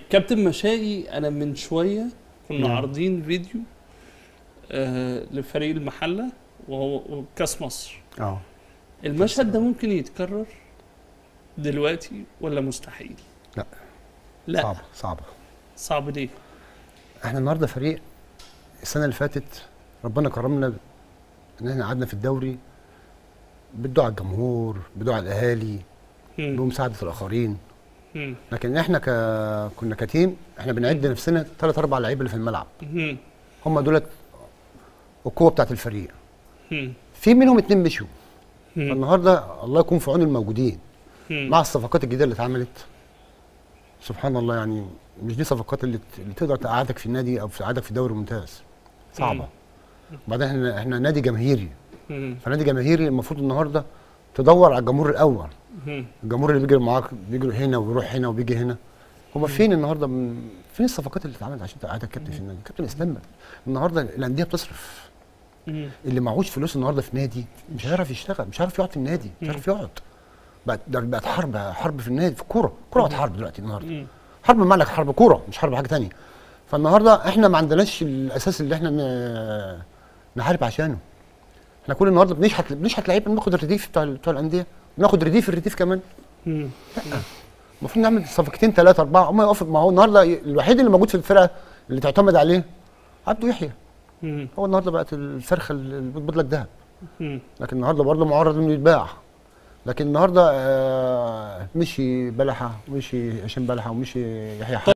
كابتن مشائي انا من شويه كنا نعم. عارضين فيديو آه لفريق المحله وهو وكاس مصر اه المشهد ده ممكن يتكرر دلوقتي ولا مستحيل؟ لا. لا صعبه صعبه صعب ليه؟ احنا النهارده فريق السنه اللي فاتت ربنا كرمنا ان احنا قعدنا في الدوري بالدعاء الجمهور بدعاء الاهالي مم. بمساعده الاخرين مم. لكن احنا ك... كنا كتيم احنا بنعد نفسنا ثلاث اربع لعيبه اللي في الملعب مم. هم دولت القوه بتاعت الفريق مم. في منهم اتنين مشوا مم. فالنهارده الله يكون في عون الموجودين مم. مع الصفقات الجديده اللي اتعملت سبحان الله يعني مش دي صفقات اللي, ت- اللي تقدر تقعدك في النادي او تقعدك في الدوري الممتاز صعبه وبعدين احنا احنا نادي جماهيري مم. فنادي جماهيري المفروض النهارده تدور على الجمهور الاول مم. الجمهور اللي بيجري معاك بيجري هنا ويروح هنا وبيجي هنا هما فين النهارده من فين الصفقات اللي اتعملت عشان تقعدك كابتن في النادي كابتن استنى النهارده الانديه بتصرف مم. اللي معهوش فلوس النهارده في نادي مش هيعرف يشتغل مش هيعرف يقعد في النادي مش هيعرف يقعد بقت ده بقت حرب حرب في النادي في الكوره الكوره بقت حرب دلوقتي النهارده مم. حرب بمعنى حرب كوره مش حرب حاجه تانية فالنهارده احنا ما عندناش الاساس اللي احنا ن- نحارب عشانه احنا كل النهارده بنشحت بنشحت لعيبه بناخد الرديف بتاع بتوع الانديه بناخد رديف الرديف كمان مم. المفروض نعمل صفقتين ثلاثه اربعه هم يقفوا ما هو النهارده الوحيد اللي موجود في الفرقه اللي تعتمد عليه عبده يحيى مم. هو النهارده بقت الفرخه اللي بتبيض لك ذهب مم. لكن النهارده برضه معرض انه يتباع لكن النهارده آه، مشي بلحه ومشي هشام بلحه ومشي يحيى